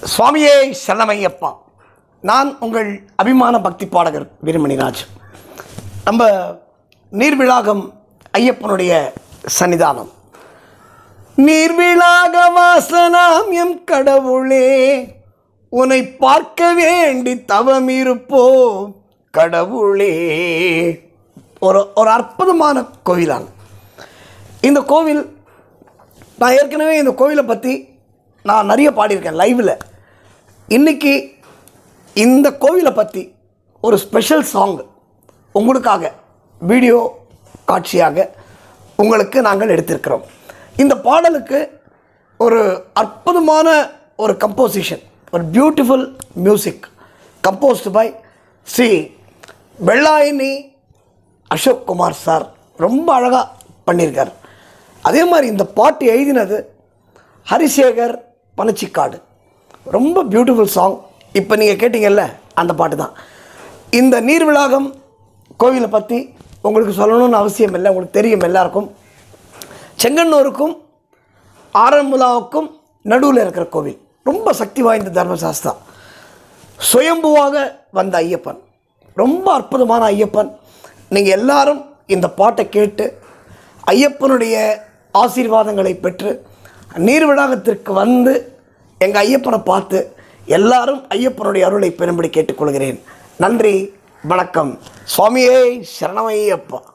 சுவாமியே சரணமையப்பா நான் உங்கள் அபிமான பக்தி பாடகர் வீரமணிராஜ் நம்ம நீர்விழாகம் ஐயப்பனுடைய சன்னிதானம் நீர்விழாக வாசனாம் எம் கடவுளே உன்னை பார்க்க வேண்டி தவம் இருப்போ கடவுளே ஒரு ஒரு அற்புதமான கோவிலாங்க இந்த கோவில் நான் ஏற்கனவே இந்த கோவிலை பற்றி நான் நிறைய பாடியிருக்கேன் லைவில் இன்றைக்கி இந்த கோவிலை பற்றி ஒரு ஸ்பெஷல் சாங் உங்களுக்காக வீடியோ காட்சியாக உங்களுக்கு நாங்கள் எடுத்திருக்கிறோம் இந்த பாடலுக்கு ஒரு அற்புதமான ஒரு கம்போசிஷன் ஒரு beautiful music composed by Shri Vellayini Ashok Kumar sir ரொம்ப அழகாக பண்ணியிருக்கார் அதே மாதிரி இந்த பாட்டு எழுதினது ஹரிசேகர் பனச்சிக்காடு ரொம்ப பியூட்டிஃபுல் சாங் இப்போ நீங்கள் கேட்டீங்கல்ல அந்த பாட்டு தான் இந்த நீர்விளாகம் கோவிலை பற்றி உங்களுக்கு சொல்லணும்னு அவசியம் இல்லை உங்களுக்கு தெரியும் எல்லாருக்கும் செங்கன்னூருக்கும் ஆரன்முலாவுக்கும் நடுவில் இருக்கிற கோவில் ரொம்ப சக்தி வாய்ந்த தர்மசாஸ்திரா சுயம்புவாக வந்த ஐயப்பன் ரொம்ப அற்புதமான ஐயப்பன் நீங்கள் எல்லாரும் இந்த பாட்டை கேட்டு ஐயப்பனுடைய ஆசீர்வாதங்களை பெற்று நீர்விடாகத்திற்கு வந்து எங்கள் ஐயப்பனை பார்த்து எல்லாரும் ஐயப்பனுடைய அருளை பெறும்படி கேட்டுக்கொள்கிறேன் நன்றி வணக்கம் சுவாமியே சரணமையப்பா